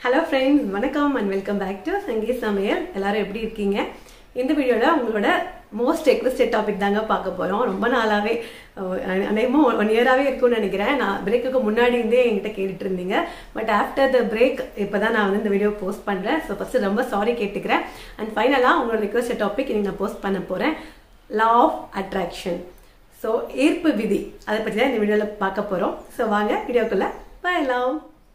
hello friends வணக்கம் and welcome back to Sangeeth சமையல் எல்லாரும் எப்படி இருக்கீங்க இந்த வீடியோவில் உங்களோட மோஸ்ட் ரெக்வஸ்டட் டாபிக் தாங்க பார்க்க போகிறோம் ரொம்ப நாளாகவே அநேகமாக ஒன் இயராகவே இருக்கும்னு நினைக்கிறேன் நான் பிரேக்குக்கு முன்னாடி இருந்தே என்கிட்ட கேட்டுட்டு இருந்தீங்க பட் ஆஃப்டர் த பிரேக் இப்போ தான் நான் வந்து இந்த வீடியோ போஸ்ட் பண்ணுறேன் ஸோ ஃபஸ்ட்டு ரொம்ப சாரி கேட்டுக்கிறேன் அண்ட் ஃபைனலாக உங்களோட ரெக்வஸ்டட் டாபிக் இன்னைக்கு நான் போஸ்ட் பண்ண போகிறேன் லா ஆஃப் அட்ராக்ஷன் ஸோ ஈர்ப்பு விதி அதை பற்றி தான் இந்த வீடியோவில் பார்க்க போகிறோம் ஸோ வாங்க வீடியோக்குள்ளே போயலாம்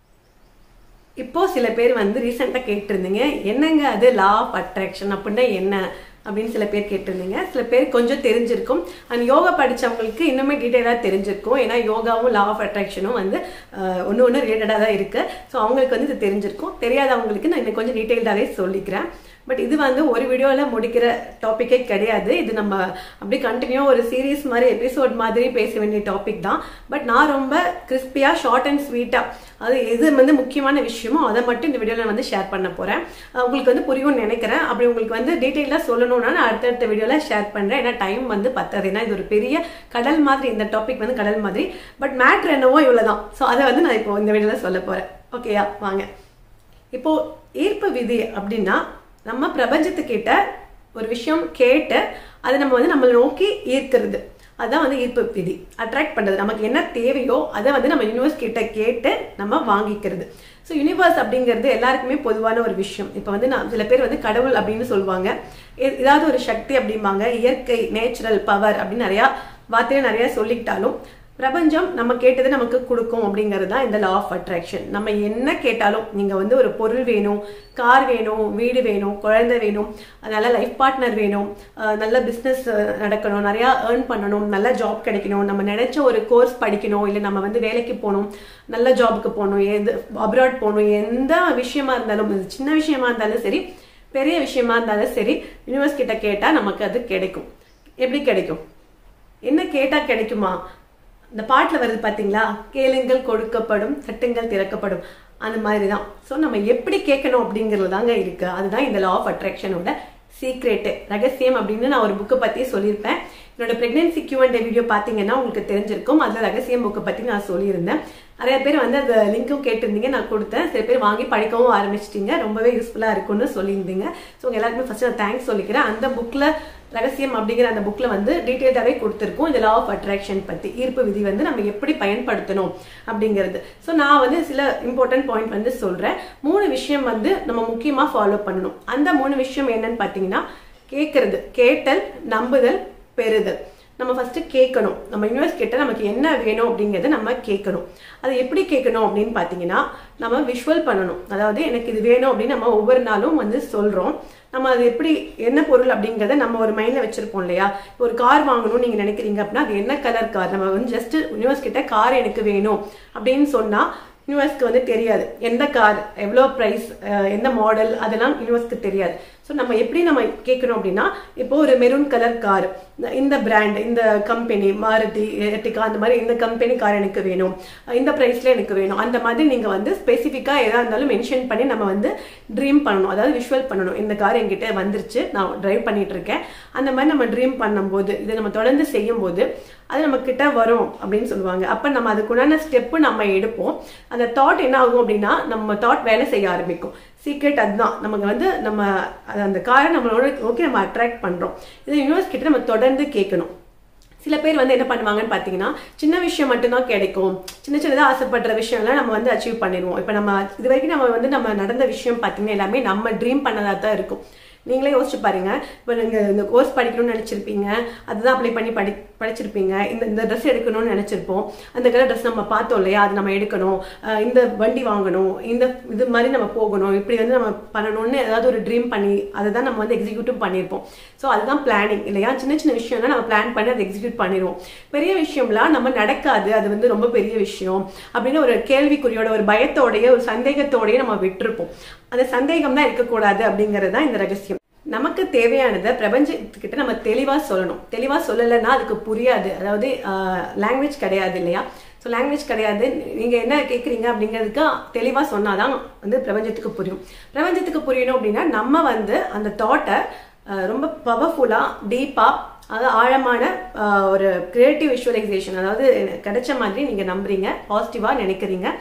இப்போ சில பேர் வந்து ரீசெண்டாக கேட்டிருந்தீங்க என்னங்க அது லா ஆஃப் அட்ராக்ஷன் அப்படின்னா என்ன அப்படின்னு சில பேர் கேட்டிருந்தீங்க சில பேர் கொஞ்சம் தெரிஞ்சிருக்கும் அண்ட் யோகா படித்தவங்களுக்கு இன்னுமே டீட்டெயிலாக தெரிஞ்சிருக்கும் ஏன்னா யோகாவும் லா ஆஃப் அட்ராக்ஷனும் வந்து ஒன்று ஒன்று ரிலேட்டடாக தான் இருக்குது ஸோ அவங்களுக்கு வந்து இது தெரிஞ்சிருக்கும் தெரியாதவங்களுக்கு நான் இன்னும் கொஞ்சம் டீட்டெயில்டாகவே சொல்லிக்கிறேன் பட் இது வந்து ஒரு வீடியோவில் முடிக்கிற டாப்பிக்கே கிடையாது இது நம்ம அப்படியே கண்டினியூ ஒரு சீரீஸ் மாதிரி எபிசோட் மாதிரி பேச வேண்டிய டாபிக் தான் பட் நான் ரொம்ப கிறிஸ்பியாக ஷார்ட் அண்ட் ஸ்வீட்டாக அது எது வந்து முக்கியமான விஷயமோ அதை மட்டும் இந்த வீடியோவில் வந்து ஷேர் பண்ண போகிறேன் உங்களுக்கு வந்து புரியும்னு நினைக்கிறேன் அப்படி உங்களுக்கு வந்து டீட்டெயிலாக சொல்லணும்னா நான் அடுத்தடுத்த வீடியோவில் ஷேர் பண்ணுறேன் ஏன்னா டைம் வந்து பத்தாது ஏன்னா இது ஒரு பெரிய கடல் மாதிரி இந்த டாபிக் வந்து கடல் மாதிரி பட் மேட்ரு என்னவோ இவ்வளோ தான் ஸோ அதை வந்து நான் இப்போ இந்த வீடியோவில் சொல்ல போகிறேன் ஓகேயா வாங்க இப்போ ஈர்ப்பு விதி அப்படின்னா நம்ம பிரபஞ்சத்துக்கிட்ட ஒரு விஷயம் கேட்டு அதை நம்ம வந்து நம்மளை நோக்கி ஈர்க்கிறது அதுதான் வந்து ஈர்ப்பு விதி அட்ராக்ட் பண்ணுறது நமக்கு என்ன தேவையோ அதை வந்து நம்ம யூனிவர்ஸ் கிட்ட கேட்டு நம்ம வாங்கிக்கிறது ஸோ யூனிவர்ஸ் அப்படிங்கிறது எல்லாருக்குமே பொதுவான ஒரு விஷயம் இப்போ வந்து நான் சில பேர் வந்து கடவுள் அப்படின்னு சொல்லுவாங்க ஏதாவது ஒரு சக்தி அப்படிம்பாங்க இயற்கை நேச்சுரல் பவர் அப்படின்னு நிறையா வார்த்தையை நிறையா சொல்லிக்கிட்டாலும் பிரபஞ்சம் நம்ம கேட்டதை நமக்கு கொடுக்கும் அப்படிங்கிறது தான் இந்த லா ஆஃப் அட்ராக்ஷன் நம்ம என்ன கேட்டாலும் நீங்கள் வந்து ஒரு பொருள் வேணும் கார் வேணும் வீடு வேணும் குழந்தை வேணும் நல்ல லைஃப் பார்ட்னர் வேணும் நல்ல பிஸ்னஸ் நடக்கணும் நிறையா ஏர்ன் பண்ணணும் நல்ல ஜாப் கிடைக்கணும் நம்ம நினைச்ச ஒரு கோர்ஸ் படிக்கணும் இல்லை நம்ம வந்து வேலைக்கு போகணும் நல்ல ஜாபுக்கு போகணும் எது அப்ராட் போகணும் எந்த விஷயமா இருந்தாலும் சின்ன விஷயமா இருந்தாலும் சரி பெரிய விஷயமா இருந்தாலும் சரி யூனிவர்ஸ் கிட்ட கேட்டால் நமக்கு அது கிடைக்கும் எப்படி கிடைக்கும் என்ன கேட்டால் கிடைக்குமா இந்த பாட்டில் வருது பார்த்தீங்களா கேளுங்கள் கொடுக்கப்படும் தட்டுங்கள் திறக்கப்படும் அந்த மாதிரி தான் ஸோ நம்ம எப்படி கேட்கணும் அப்படிங்கிறது தாங்க இருக்கு அதுதான் இந்த லா ஆஃப் அட்ராக்ஷனோட சீக்ரெட்டு ரகசியம் அப்படின்னு நான் ஒரு புக்கை பற்றி சொல்லியிருப்பேன் என்னோட ப்ரெக்னென்சி கியூ அண்ட் வீடியோ பார்த்தீங்கன்னா உங்களுக்கு தெரிஞ்சிருக்கும் அதில் ரகசியம் புக்கை பற்றி நான் சொல்லியிருந்தேன் நிறைய பேர் வந்து அந்த லிங்க்கும் கேட்டிருந்தீங்க நான் கொடுத்தேன் சில பேர் வாங்கி படிக்கவும் ஆரம்பிச்சிட்டிங்க ரொம்பவே யூஸ்ஃபுல்லாக இருக்கும்னு சொல்லியிருந்தீங்க ஸோ உங்கள் எல்லாருக்குமே ஃபஸ்ட்டு நான் தேங்க்ஸ் சொல்லிக்கிறேன் அந்த புக்கில் ரகசியம் அப்படிங்கிற அந்த புக்கில் வந்து டீட்டெயில்டாகவே கொடுத்துருக்கோம் இந்த லா ஆஃப் அட்ராக்ஷன் பற்றி ஈர்ப்பு விதி வந்து நம்ம எப்படி பயன்படுத்தணும் அப்படிங்கிறது ஸோ நான் வந்து சில இம்பார்ட்டன்ட் பாயிண்ட் வந்து சொல்கிறேன் மூணு விஷயம் வந்து நம்ம முக்கியமாக ஃபாலோ பண்ணணும் அந்த மூணு விஷயம் என்னன்னு பார்த்தீங்கன்னா கேட்கறது கேட்டல் நம்புதல் பெறுதல் நம்ம ஃபர்ஸ்ட் கேட்கணும் நம்ம யூனிவர்ஸ் கிட்ட நமக்கு என்ன வேணும் அப்படிங்கிறத நம்ம கேட்கணும் அது எப்படி கேட்கணும் அப்படின்னு பார்த்தீங்கன்னா நம்ம விஷுவல் பண்ணணும் அதாவது எனக்கு இது வேணும் அப்படின்னு நம்ம ஒவ்வொரு நாளும் வந்து சொல்கிறோம் நம்ம அது எப்படி என்ன பொருள் அப்படிங்கிறத நம்ம ஒரு மைண்டில் வச்சிருப்போம் இல்லையா இப்போ ஒரு கார் வாங்கணும்னு நீங்கள் நினைக்கிறீங்க அப்படின்னா அது என்ன கலர் கார் நம்ம வந்து ஜஸ்ட் யூனிவர்ஸ் கிட்ட கார் எனக்கு வேணும் அப்படின்னு சொன்னால் யூனிவர்ஸ்க்கு வந்து தெரியாது எந்த கார் எவ்வளோ ப்ரைஸ் எந்த மாடல் அதெல்லாம் யூனிவர்ஸ்க்கு தெரியாது ஸோ நம்ம எப்படி நம்ம கேட்கணும் அப்படின்னா இப்போ ஒரு மெரூன் கலர் கார் இந்த பிராண்ட் இந்த கம்பெனி மாருதி எர்டிகா அந்த மாதிரி இந்த கம்பெனி கார் எனக்கு வேணும் இந்த ப்ரைஸில் எனக்கு வேணும் அந்த மாதிரி நீங்கள் வந்து ஸ்பெசிஃபிக்காக எதாக இருந்தாலும் மென்ஷன் பண்ணி நம்ம வந்து ட்ரீம் பண்ணணும் அதாவது விஷுவல் பண்ணணும் இந்த கார் என்கிட்ட வந்துருச்சு நான் ட்ரைவ் பண்ணிட்டு இருக்கேன் அந்த மாதிரி நம்ம ட்ரீம் பண்ணும்போது இதை நம்ம தொடர்ந்து செய்யும் போது அது நம்ம கிட்ட வரும் அப்படின்னு சொல்லுவாங்க அப்போ நம்ம அதுக்குண்டான ஸ்டெப்பு நம்ம எடுப்போம் அந்த தாட் என்ன ஆகும் அப்படின்னா நம்ம தாட் வேலை செய்ய ஆரம்பிக்கும் சீக்ரெட் அதுதான் நமக்கு வந்து நம்ம அந்த காரை நம்மளோட நோக்கி நம்ம அட்ராக்ட் பண்ணுறோம் இது யூனிவர்ஸ் கிட்ட நம்ம தொடர்ந்து கேட்கணும் சில பேர் வந்து என்ன பண்ணுவாங்கன்னு பார்த்தீங்கன்னா சின்ன விஷயம் மட்டும்தான் கிடைக்கும் சின்ன சின்னதாக ஆசைப்படுற விஷயம்லாம் நம்ம வந்து அச்சீவ் பண்ணிடுவோம் இப்போ நம்ம இது வரைக்கும் நம்ம வந்து நம்ம நடந்த விஷயம் பார்த்தீங்கன்னா எல்லாமே நம்ம ட்ரீம் பண்ணதாக தான் இருக்கும் நீங்களே யோசிச்சு பாருங்க இப்போ நீங்கள் இந்த கோர்ஸ் படிக்கணும்னு நினச்சிருப்பீங்க அதுதான் அப்ளை பண்ணி படி படிச்சிருப்பீங்க இந்த இந்த ட்ரெஸ் எடுக்கணும்னு நினச்சிருப்போம் அந்த கலர் ட்ரெஸ் நம்ம பார்த்தோம் இல்லையா அது நம்ம எடுக்கணும் இந்த வண்டி வாங்கணும் இந்த இது மாதிரி நம்ம போகணும் இப்படி வந்து நம்ம பண்ணணும்னு ஏதாவது ஒரு ட்ரீம் பண்ணி அதை தான் நம்ம வந்து எக்ஸிக்யூட்டும் பண்ணியிருப்போம் ஸோ அதுதான் பிளானிங் இல்லையா சின்ன சின்ன விஷயம்லாம் நம்ம பிளான் பண்ணி அதை எக்ஸிக்யூட் பண்ணிடுவோம் பெரிய விஷயம்லாம் நம்ம நடக்காது அது வந்து ரொம்ப பெரிய விஷயம் அப்படின்னு ஒரு கேள்விக்குறியோட ஒரு பயத்தோடைய ஒரு சந்தேகத்தோடய நம்ம விட்டுருப்போம் அந்த சந்தேகம் தான் இருக்கக்கூடாது அப்படிங்கிறது தான் இந்த ரகசியம் நமக்கு தேவையானதை பிரபஞ்சத்துக்கிட்ட நம்ம தெளிவாக சொல்லணும் தெளிவாக சொல்லலைன்னா அதுக்கு புரியாது அதாவது லாங்குவேஜ் கிடையாது இல்லையா ஸோ லாங்குவேஜ் கிடையாது நீங்கள் என்ன கேட்குறீங்க அப்படிங்கிறதுக்கு தெளிவாக சொன்னால் தான் வந்து பிரபஞ்சத்துக்கு புரியும் பிரபஞ்சத்துக்கு புரியணும் அப்படின்னா நம்ம வந்து அந்த தாட்டை ரொம்ப பவர்ஃபுல்லாக டீப்பாக அது ஆழமான ஒரு கிரியேட்டிவ் விஷுவலைசேஷன் அதாவது கிடைச்ச மாதிரி நீங்கள் நம்புறீங்க பாசிட்டிவாக நினைக்கிறீங்க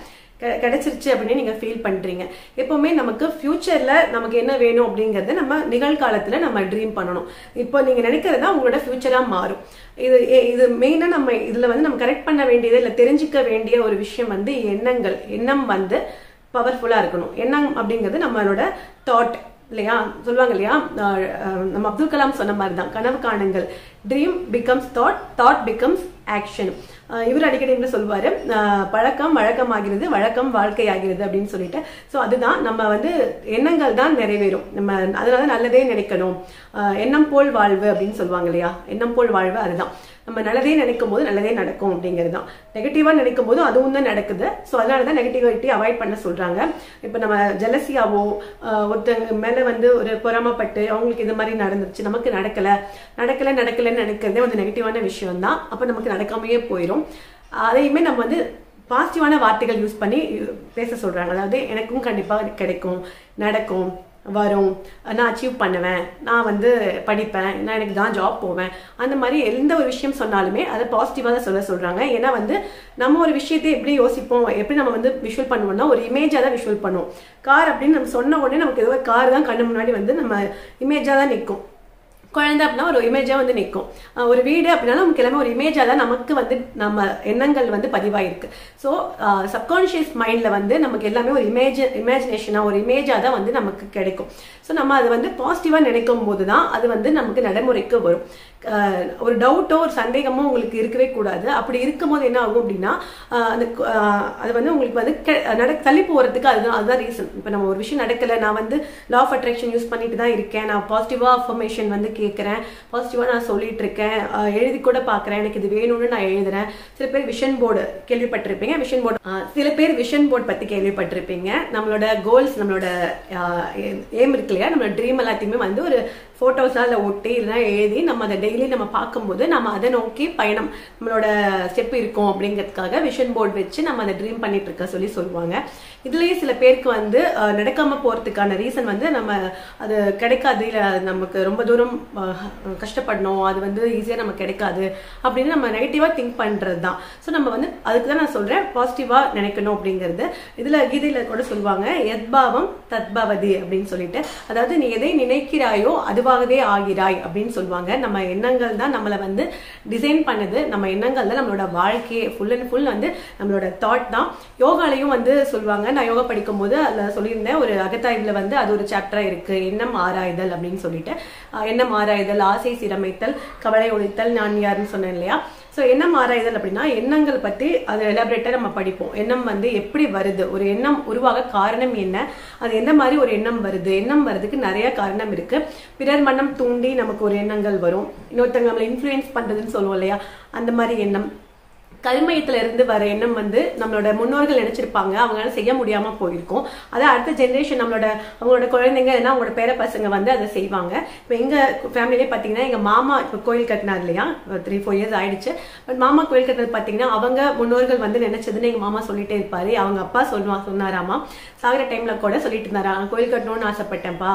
கெ- கிடைச்சிருச்சு அப்படின்னு நீங்க ஃபீல் பண்றீங்க எப்பவுமே நமக்கு ஃபியூச்சர்ல நமக்கு என்ன வேணும் அப்படிங்கறத நம்ம நிகழ்காலத்துல நம்ம ட்ரீம் பண்ணணும் இப்போ நீங்க நினைக்கிறது தான் உங்களோட ஃபியூச்சரா மாறும் இது எ- இது மெயினா நம்ம இதுல வந்து நம்ம கரெக்ட் பண்ண வேண்டியது இல்ல தெரிஞ்சுக்க வேண்டிய ஒரு விஷயம் வந்து எண்ணங்கள் எண்ணம் வந்து பவர்ஃபுல்லா இருக்கணும் எண்ணம் அப்படிங்கிறது நம்மளோட தாட் இல்லையா சொல்லுவாங்க இல்லையா அஹ் அஹ் நம்ம அப்துல் கலாம் சொன்ன மாதிரி தான் கனவு காணுங்கள் dream becomes thought thought becomes action இவர் அடிக்கடி என்ன சொல்வாரு அஹ் பழக்கம் வழக்கமாகிறது வழக்கம் வாழ்க்கையாகிறது அப்படின்னு சொல்லிட்டு ஸோ அதுதான் நம்ம வந்து எண்ணங்கள் தான் நிறைவேறும் நம்ம அதனால நல்லதே நினைக்கணும் அஹ் எண்ணம் போல் வாழ்வு அப்படின்னு சொல்லுவாங்க இல்லையா எண்ணம் போல் வாழ்வு அதுதான் நம்ம நல்லதே நினைக்கும் போது நல்லதே நடக்கும் அப்படிங்கிறது தான் நெகட்டிவா நினைக்கும் போது அதுவும் தான் நடக்குது ஸோ அதனால தான் நெகட்டிவிட்டி அவாய்ட் பண்ண சொல்றாங்க இப்போ நம்ம ஜெலசியாவோ ஒருத்தங்க மேல வந்து ஒரு பொறாமப்பட்டு அவங்களுக்கு இது மாதிரி நடந்துச்சு நமக்கு நடக்கல நடக்கல நடக்கலன்னு நினைக்கிறதே வந்து நெகட்டிவான விஷயம் தான் அப்போ நமக்கு நடக்காமையே போயிடும் அதையுமே நம்ம வந்து பாசிட்டிவான வார்த்தைகள் யூஸ் பண்ணி பேச சொல்றாங்க அதாவது எனக்கும் கண்டிப்பா கிடைக்கும் நடக்கும் வரும் நான் அச்சீவ் பண்ணுவேன் நான் வந்து படிப்பேன் நான் எனக்கு தான் ஜாப் போவேன் அந்த மாதிரி எந்த ஒரு விஷயம் சொன்னாலுமே அதை பாசிட்டிவாக தான் சொல்ல சொல்றாங்க ஏன்னா வந்து நம்ம ஒரு விஷயத்தை எப்படி யோசிப்போம் எப்படி நம்ம வந்து விஷுவல் பண்ணுவோம்னா ஒரு இமேஜாக தான் விஷுவல் பண்ணுவோம் கார் அப்படின்னு நம்ம சொன்ன உடனே நமக்கு ஏதோ ஒரு கார் தான் கண்ணு முன்னாடி வந்து நம்ம இமேஜாக தான் நிற்கும் குழந்தை அப்படின்னா ஒரு இமேஜா வந்து நிற்கும் அஹ் ஒரு வீடு அப்படின்னாலும் நமக்கு எல்லாமே ஒரு இமேஜா தான் நமக்கு வந்து நம்ம எண்ணங்கள் வந்து பதிவாயிருக்கு ஸோ சப்கான்ஷியஸ் மைண்ட்ல வந்து நமக்கு எல்லாமே ஒரு இமேஜ் இமேஜினேஷனா ஒரு இமேஜா தான் வந்து நமக்கு கிடைக்கும் ஸோ நம்ம அதை வந்து பாசிட்டிவா நினைக்கும் போது தான் அது வந்து நமக்கு நடைமுறைக்கு வரும் அஹ் ஒரு டவுட்டோ ஒரு சந்தேகமோ உங்களுக்கு இருக்கவே கூடாது அப்படி இருக்கும்போது என்ன ஆகும் அப்படின்னா அஹ் அந்த கு- அஹ் அது வந்து உங்களுக்கு வந்து கெ- நட தள்ளி போறதுக்கு அதுதான் அதுதான் ரீசன் இப்போ நம்ம ஒரு விஷயம் நடக்கல நான் வந்து லா ஆஃப் அட்ராக்ஷன் யூஸ் பண்ணிட்டு தான் இருக்கேன் நான் பாசிட்டிவா அஃபர்மேஷன் வந்து கேட்குறேன் பாசிட்டிவா நான் சொல்லிட்டு இருக்கேன் அஹ் எழுதி கூட பார்க்குறேன் எனக்கு இது வேணும்னு நான் எழுதுறேன் சில பேர் விஷன் போர்டு கேள்விப்பட்டிருப்பீங்க விஷன் போர்டு சில பேர் விஷன் போர்டு பத்தி கேள்விப்பட்டிருப்பீங்க நம்மளோட கோல்ஸ் நம்மளோட ஏம் இருக்கு இல்லையா நம்மளோட ட்ரீம் எல்லாத்தையுமே வந்து ஒரு ஃபோட்டோஸாக அதில் ஒட்டி இல்லைனா எழுதி நம்ம அதை டெய்லி நம்ம பார்க்கும்போது நம்ம அதை நோக்கி பயணம் நம்மளோட ஸ்டெப் இருக்கும் அப்படிங்கிறதுக்காக விஷன் போர்டு வச்சு நம்ம அதை ட்ரீம் பண்ணிட்டு இருக்க சொல்லி சொல்லுவாங்க இதுலயே சில பேருக்கு வந்து அஹ், நடக்காம போறதுக்கான ரீசன் வந்து நம்ம அது கிடைக்காது இல்லை நமக்கு ரொம்ப தூரம் அஹ், கஷ்டப்படணும் அது வந்து ஈஸியாக நமக்கு கிடைக்காது அப்படின்னு நம்ம நெகட்டிவாக திங்க் பண்ணுறது தான் ஸோ நம்ம வந்து அதுக்கு தான் நான் சொல்கிறேன் பாசிட்டிவாக நினைக்கணும் அப்படிங்கிறது இதில் கீதையில் கூட சொல்லுவாங்க எத்பாவம் தத்பவதி அப்படின்னு சொல்லிட்டு அதாவது நீ எதை நினைக்கிறாயோ அதுவாகவே ஆகிறாய் அப்படின்னு சொல்லுவாங்க நம்ம எண்ணங்கள் தான் நம்மளை வந்து டிசைன் பண்ணுது நம்ம எண்ணங்கள் தான் நம்மளோட வாழ்க்கையே ஃபுல் அண்ட் ஃபுல் வந்து நம்மளோட தாட் தான் யோகாலையும் வந்து சொல்லுவாங்க நான் யோகா படிக்கும்போது அதில் சொல்லியிருந்தேன் ஒரு அகத்தாய்வில் வந்து அது ஒரு சாப்டராக இருக்கு எண்ணம் ஆராய்தல் அப்படின்னு சொல்லிட்டு அஹ் எண்ணம் ஆராய்தல் ஆசை சீரமைத்தல் கவலை ஒழித்தல் நான் யாருன்னு சொன்னேன் இல்லையா ஸோ எண்ணம் ஆராய்தல் அப்படின்னா எண்ணங்கள் பற்றி அதை எலாபரேட்டாக நம்ம படிப்போம் எண்ணம் வந்து எப்படி வருது ஒரு எண்ணம் உருவாக காரணம் என்ன அது எந்த மாதிரி ஒரு எண்ணம் வருது எண்ணம் வர்றதுக்கு நிறைய காரணம் இருக்கு பிறர் மனம் தூண்டி நமக்கு ஒரு எண்ணங்கள் வரும் இன்னொருத்தங்க நம்மளை இன்ஃப்ளூயன்ஸ் பண்றதுன்னு சொல்லுவோம் இல்லையா அந்த மாதிரி எண்ணம் கல்மயத்துல இருந்து வர எண்ணம் வந்து நம்மளோட முன்னோர்கள் நினைச்சிருப்பாங்க அவங்களால செய்ய முடியாம போயிருக்கும் அதை அடுத்த ஜென்ரேஷன் நம்மளோட அவங்களோட குழந்தைங்க இல்லைன்னா அவங்களோட பேர பசங்க வந்து அதை செய்வாங்க இப்போ எங்க ஃபேமிலியிலே பாத்தீங்கன்னா எங்க மாமா இப்போ கோயில் கட்டினார் இல்லையா த்ரீ ஃபோர் இயர்ஸ் ஆயிடுச்சு பட் மாமா கோயில் கட்டினது பாத்தீங்கன்னா அவங்க முன்னோர்கள் வந்து நினைச்சதுன்னு எங்க மாமா சொல்லிட்டே இருப்பாரு அவங்க அப்பா சொல்லுவா சொன்னாராமா சாகிற டைம்ல கூட சொல்லிட்டு இருந்தாரா "நான் கோயில் கட்டணும்னு ஆசைப்பட்டேன்ப்பா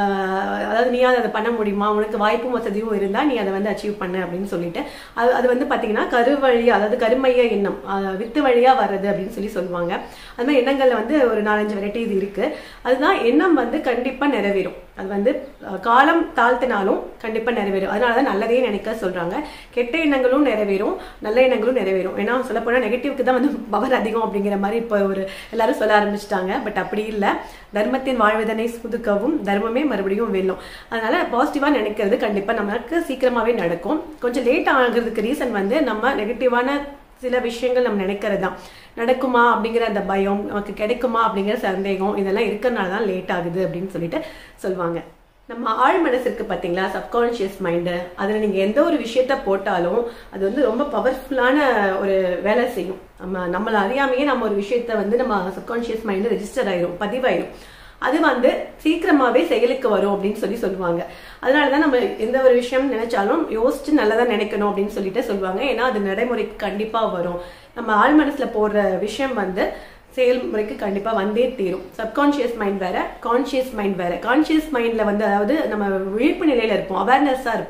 ஆஹ் அதாவது நீயாவது அதை பண்ண முடியுமா உனக்கு வாய்ப்பும் வசதியும் இருந்தா நீ அதை வந்து அச்சீவ் பண்ணு அப்படின்னு சொல்லிட்டு அது அது வந்து பாத்தீங்கன்னா கருவழியா அதாவது கருமைய எண்ணம் ஆஹ் வித்து வழியா வர்றது அப்படின்னு சொல்லி சொல்லுவாங்க அது மாதிரி எண்ணங்கள்ல வந்து ஒரு நாலஞ்சு வெரைட்டிஸ் இருக்கு அதுதான் எண்ணம் வந்து கண்டிப்பா நிறைவேறும் அது வந்து அஹ், காலம் தாழ்த்தினாலும் கண்டிப்பா நிறைவேறும் அதனாலதான் நல்லதே நினைக்க சொல்றாங்க கெட்ட எண்ணங்களும் நிறைவேறும் நல்ல எண்ணங்களும் நிறைவேறும் ஏன்னா சொல்ல போனா நெகட்டிவ்க்கு தான் வந்து பவர் அதிகம் அப்படிங்கிற மாதிரி இப்போ ஒரு எல்லாரும் சொல்ல ஆரம்பிச்சிட்டாங்க பட் அப்படி இல்லை தர்மத்தின் வாழ்வதனை புதுக்கவும் தர்மமே மறுபடியும் வெல்லும் அதனால பாசிட்டிவா நினைக்கிறது கண்டிப்பா நமக்கு சீக்கிரமாவே நடக்கும் கொஞ்சம் லேட் ஆகுறதுக்கு ரீசன் வந்து நம்ம நெகட்டிவான சில விஷயங்கள் நம்ம நினைக்கிறது தான் நடக்குமா அப்படிங்கிற அந்த பயம் நமக்கு கிடைக்குமா அப்படிங்கிற சந்தேகம் இதெல்லாம் இருக்கிறனால தான் லேட் ஆகுது அப்படின்னு சொல்லிட்டு சொல்லுவாங்க நம்ம ஆழ் மனசு இருக்கு பாத்தீங்களா சப்கான்ஷியஸ் மைண்டு அதுல நீங்க எந்த ஒரு விஷயத்த போட்டாலும் அது வந்து ரொம்ப பவர்ஃபுல்லான ஒரு வேலை செய்யும் நம்ம நம்மள அறியாமையே நம்ம ஒரு விஷயத்த வந்து நம்ம சப்கான்ஷியஸ் மைண்டு ரெஜிஸ்டர் ஆயிரும் பதிவாயிரும் அது வந்து சீக்கிரமாவே செயலுக்கு வரும் அப்படின்னு சொல்லி சொல்லுவாங்க அதனாலதான் நம்ம எந்த ஒரு விஷயம் நினைச்சாலும் யோசிச்சு நல்லதா நினைக்கணும் அப்படின்னு சொல்லிட்டு சொல்லுவாங்க ஏன்னா அது நடைமுறைக்கு கண்டிப்பா வரும் நம்ம ஆழ் மனசுல போடுற விஷயம் வந்து செயல்முறைக்கு கண்டிப்பா வந்தே தீரும் சப்கான்ஷியஸ் மைண்ட் வேற கான்ஷியஸ் மைண்ட் வேற கான்ஷியஸ் மைண்ட்ல வந்து அதாவது நம்ம விழிப்பு நிலையில இருப்போம் அவேர்னஸா இருப்போம்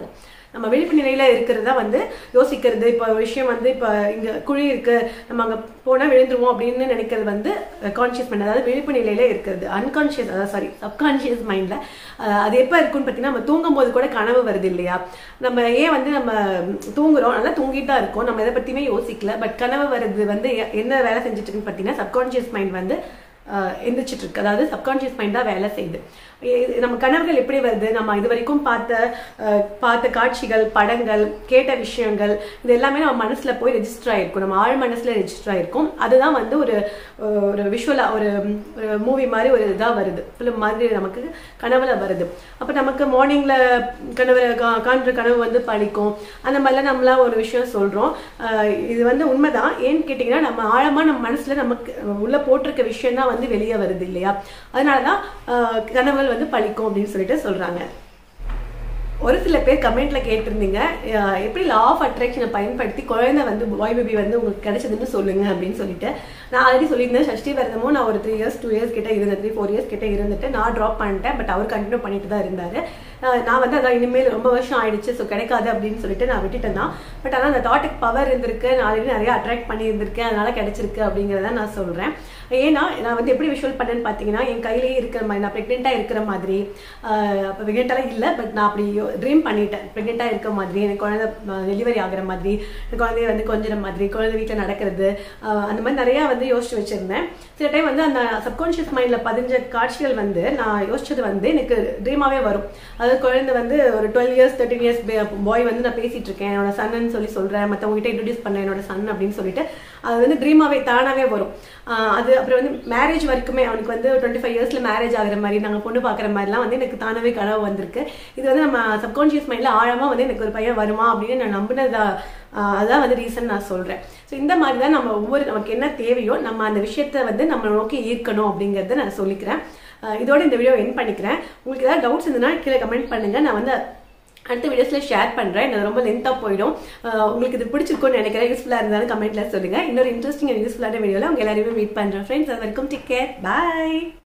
நம்ம விழிப்பு நிலையில இருக்கிறதா வந்து யோசிக்கிறது இப்போ ஒரு விஷயம் வந்து இப்போ இங்க குழி இருக்கு நம்ம அங்க போனா விழுந்துருவோம் அப்படின்னு நினைக்கிறது வந்து கான்சியஸ் மைண்ட் அதாவது விழிப்பு நிலையில இருக்கிறது அன்கான்சியஸ் அதாவது சாரி சப்கான்சியஸ் மைண்ட்ல அது எப்போ இருக்குன்னு பார்த்தீங்கன்னா நம்ம தூங்கும் போது கூட கனவு வருது இல்லையா நம்ம ஏன் வந்து நம்ம தூங்குறோம் நல்லா தூங்கிட்டு தான் இருக்கோம் நம்ம எதை பத்தியுமே யோசிக்கல பட் கனவு வருது வந்து எ- என்ன வேலை செஞ்சுட்டு இருக்குன்னு பார்த்தீங்கன்னா சப்கான்சியஸ் மைண்ட் வந்து ஆஹ் எந்திரிச்சிட்டு இருக்கு அதாவது சப்கான்ஷியஸ் மைண்ட் தான் வேலை செய்யுது இது நம்ம கனவுகள் எப்படி வருது நம்ம இது வரைக்கும் பார்த்த ஆஹ் பார்த்த காட்சிகள் படங்கள் கேட்ட விஷயங்கள் இது எல்லாமே நம்ம மனசுல போய் ரெஜிஸ்டர் ஆயிருக்கும் நம்ம ஆழ் மனசுல ரெஜிஸ்டர் ஆயிருக்கும் அதுதான் வந்து ஒரு ஆஹ் ஒரு விஷுவலா ஒரு ஒரு மூவி மாதிரி ஒரு இதா வருது ஃபிலிம் மாதிரி நமக்கு கனவுல வருது அப்ப நமக்கு மார்னிங்ல கனவு கா- காண்ற கனவு வந்து பழிக்கும் அந்த மாதிரிலாம் நம்மளா ஒரு விஷயம் சொல்றோம் ஆஹ் இது வந்து உண்மைதான் ஏன்னு கேட்டீங்கன்னா நம்ம ஆழமா நம்ம மனசுல நமக்கு உள்ள போட்டிருக்க விஷயம் தான் வந்து வெளியே வருது இல்லையா அதனாலதான் ஆஹ் கனவுகள் வந்து பழிக்கும் அப்படின்னு சொல்லிட்டு சொல்றாங்க ஒரு சில பேர் கமெண்ட்ல கேட்டிருந்தீங்க அஹ் எப்படி லா ஆஃப் அட்ராக்ஷனை பயன்படுத்தி குழந்தை வந்து பாய் பேபி வந்து உங்களுக்கு கிடைச்சதுன்னு சொல்லுங்க அப்படின்னு சொல்லிட்டு நான் ஆல்ரெடி சொல்லியிருந்தேன் சஷ்டி விரதமும் நான் ஒரு த்ரீ இயர்ஸ் டூ இயர்ஸ் கிட்ட இருந்தேன் த்ரீ ஃபோர் இயர்ஸ் கிட்ட இருந்துட்டு நான் ட்ராப் பண்ணிட்டேன் பட் அவர் கண்டினியூ பண்ணிட்டு தான் இருந்தாரு அஹ் நான் வந்து அதான் இனிமேல் ரொம்ப வருஷம் ஆயிடுச்சு ஸோ கிடைக்காது அப்படின்னு சொல்லிட்டு நான் விட்டுட்டேன் தான் பட் ஆனால் அந்த தாட்டுக்கு பவர் இருந்திருக்கு நான் ஆல்ரெடி நிறைய அட்ராக்ட் பண்ணி இருந்திருக்கேன் அதனால கிடைச்சிருக்கு அப்படிங்கிறத நான் சொல்றேன் ஏன்னா நான் வந்து எப்படி விஷுவல் பண்ணேன்னு பார்த்தீங்கன்னா என் கையிலேயே இருக்கிற மாதிரி நான் ப்ரெக்னெண்ட்டாக இருக்கிற மாதிரி அப்போ ப்ரெக்னெண்ட்டாலாம் இல்லை பட் நான் அப்படி ட்ரீம் பண்ணிட்டேன் ப்ரெக்னெண்ட்டாக இருக்க மாதிரி எனக்கு குழந்தை டெலிவரி ஆகுற மாதிரி எனக்கு குழந்தைய வந்து கொஞ்சிற மாதிரி குழந்தை வீட்டில் நடக்கிறது ஆஹ் அந்த மாதிரி நிறையா வந்து யோசிச்சு வச்சிருந்தேன் சில டைம் வந்து அந்த சப்கான்ஷியஸ் மைண்டில் பதிஞ்ச காட்சிகள் வந்து நான் யோசிச்சது வந்து எனக்கு ட்ரீமாவே வரும் அதாவது குழந்தை வந்து ஒரு twelve years thirteen years boy வந்து நான் பேசிட்டு இருக்கேன் என்னோட சன்னு சொல்லி சொல்றேன் மற்றவங்க கிட்ட இன்ட்ரடியூஸ் பண்ணேன் என்னோட சன் அப்படின்னு சொல்லிட்டு அது வந்து ட்ரீமாவே தானாவே வரும் ஆஹ் அது அப்புறம் வந்து மேரேஜ் வரைக்குமே அவனுக்கு வந்து டுவெண்ட்டி ஃபைவ் இயர்ஸ்ல மேரேஜ் ஆகுற மாதிரி நாங்கள் பொண்ணு பார்க்குற மாதிரிலாம் வந்து எனக்கு தானாவே கனவு வந்திருக்கு இது வந்து நம்ம சப்கான்ஷியஸ் மைண்ட்ல ஆழமா வந்து எனக்கு ஒரு பையன் வருமா அப்படின்னு நான் நம்பினதா ஆஹ் அதான் வந்து ரீசன் நான் சொல்றேன் ஸோ இந்த மாதிரி தான் நம்ம ஒவ்வொரு நமக்கு என்ன தேவையோ நம்ம அந்த விஷயத்த வந்து நம்ம நோக்கி ஈர்க்கணும் அப்படிங்கறத நான் சொல்லிக்கிறேன் ஆஹ் இதோட இந்த வீடியோ என் பண்ணிக்கிறேன் உங்களுக்கு ஏதாவது டவுட்ஸ் இருந்ததுன்னா கீழே கமெண்ட் பண்ணுங்க நான் வந்து அடுத்த வீடியோஸ்ல ஷேர் பண்றேன் இது ரொம்ப லென்த்தா போயிடும் ஆஹ் உங்களுக்கு இது பிடிச்சிருக்கும்னு நினைக்கிறேன் யூஸ்ஃபுல்லா இருந்தாலும் கமெண்ட்ல சொல்லுங்க இன்னொரு இன்ட்ரெஸ்டிங் அண்ட் யூஸ்ஃபுல்லான வீடியோல உங்க எல்லாரையுமே மீட் பண்றேன் ஃப்ரெண்ட்ஸ் அது வரைக்கும் டேக் கேர் பாய்